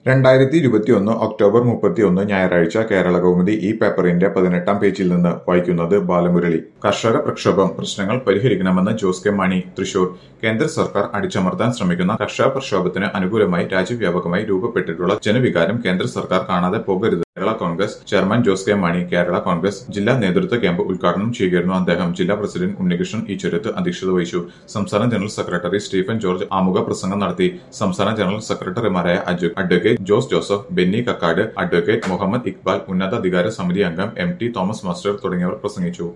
രണ്ടായിരത്തി ഇരുപത്തിയൊന്ന് ഒക്ടോബർ മുപ്പത്തിയൊന്ന് ഞായറാഴ്ച കേരള കൗമുദി ഈ പേപ്പറിന്റെ പതിനെട്ടാം പേജിൽ നിന്ന് വായിക്കുന്നത് ബാലമുരളി കർഷക പ്രക്ഷോഭം പ്രശ്നങ്ങൾ പരിഹരിക്കണമെന്ന് ജോസ് കെ മാണി തൃശൂർ കേന്ദ്ര സർക്കാർ അടിച്ചമർത്താൻ ശ്രമിക്കുന്ന കർഷക പ്രക്ഷോഭത്തിന് അനുകൂലമായി രാജ്യവ്യാപകമായി രൂപപ്പെട്ടിട്ടുള്ള ജനവികാരം കേന്ദ്ര സർക്കാർ കാണാതെ പോകരുത് കേരള കോൺഗ്രസ് ചെയർമാൻ ജോസ് കെ മാണി കേരള കോൺഗ്രസ് ജില്ലാ നേതൃത്വ ക്യാമ്പ് ഉദ്ഘാടനം ചെയ്യുകയായിരുന്നു അദ്ദേഹം ജില്ലാ പ്രസിഡന്റ് ഉണ്ണികൃഷ്ണൻ ഈശ്വരത്ത് അധ്യക്ഷത വഹിച്ചു സംസ്ഥാന ജനറൽ സെക്രട്ടറി സ്റ്റീഫൻ ജോർജ് ആമുഖ പ്രസംഗം നടത്തി സംസ്ഥാന ജനറൽ സെക്രട്ടറിമാരായ അഡ്വ- അഡ്വക്കേറ്റ് ജോസ് ജോസഫ് ബെന്നി കക്കാട് അഡ്വക്കേറ്റ് മുഹമ്മദ് ഇക്ബാൽ ഉന്നതാധികാര സമിതി അംഗം എം ടി തോമസ് മാസ്റ്റർ തുടങ്ങിയവർ പ്രസംഗിച്ചു